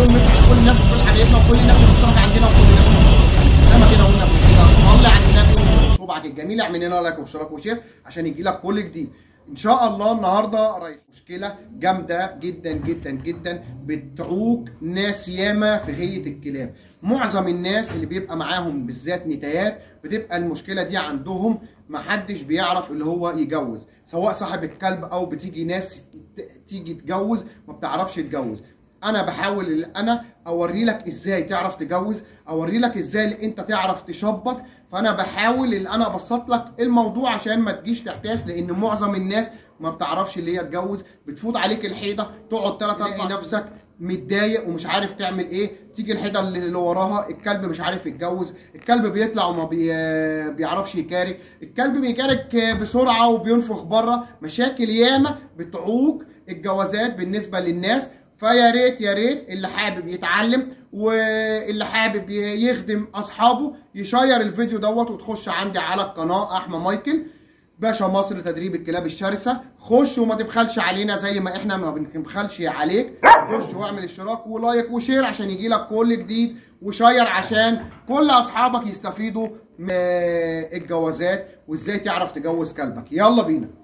يوم على كل الناس وكل حبايبنا وكل الناس المشتركه عندنا وكل الناس زي ما كده قلنا بنكتب صلي على النبي وصبعك الجميل اعمل لنا لايك واشتراك وشير عشان يجي لك كل جديد ان شاء الله النهارده رايح مشكله جامده جدا جدا جدا بتعوق ناس ياما في هيئه الكلاب معظم الناس اللي بيبقى معاهم بالذات نتايات بتبقى المشكله دي عندهم محدش بيعرف اللي هو يجوز سواء صاحب الكلب او بتيجي ناس ت- تيجي تجوز ما بتعرفش تجوز انا بحاول ان انا اوري لك ازاي تعرف تجوز اوري لك ازاي انت تعرف تشبط فانا بحاول ان انا ابسط لك الموضوع عشان ما تجيش تحتاس لان معظم الناس ما بتعرفش اللي هي تجوز بتفوت عليك الحيطه تقعد ثلاث اربع نفسك متضايق ومش عارف تعمل ايه تيجي الحيطه اللي وراها الكلب مش عارف يتجوز الكلب بيطلع وما بي... بيعرفش يكارك الكلب بيكارك بسرعه وبينفخ بره مشاكل ياما بتعوق الجوازات بالنسبه للناس فيا ريت يا ريت اللي حابب يتعلم واللي حابب يخدم اصحابه يشير الفيديو دوت وتخش عندي على القناه احمد مايكل باشا مصر لتدريب الكلاب الشرسه خش وما تبخلش علينا زي ما احنا ما بنبخلش عليك خش واعمل اشتراك ولايك وشير عشان يجي لك كل جديد وشير عشان كل اصحابك يستفيدوا من الجوازات وازاي تعرف تجوز كلبك يلا بينا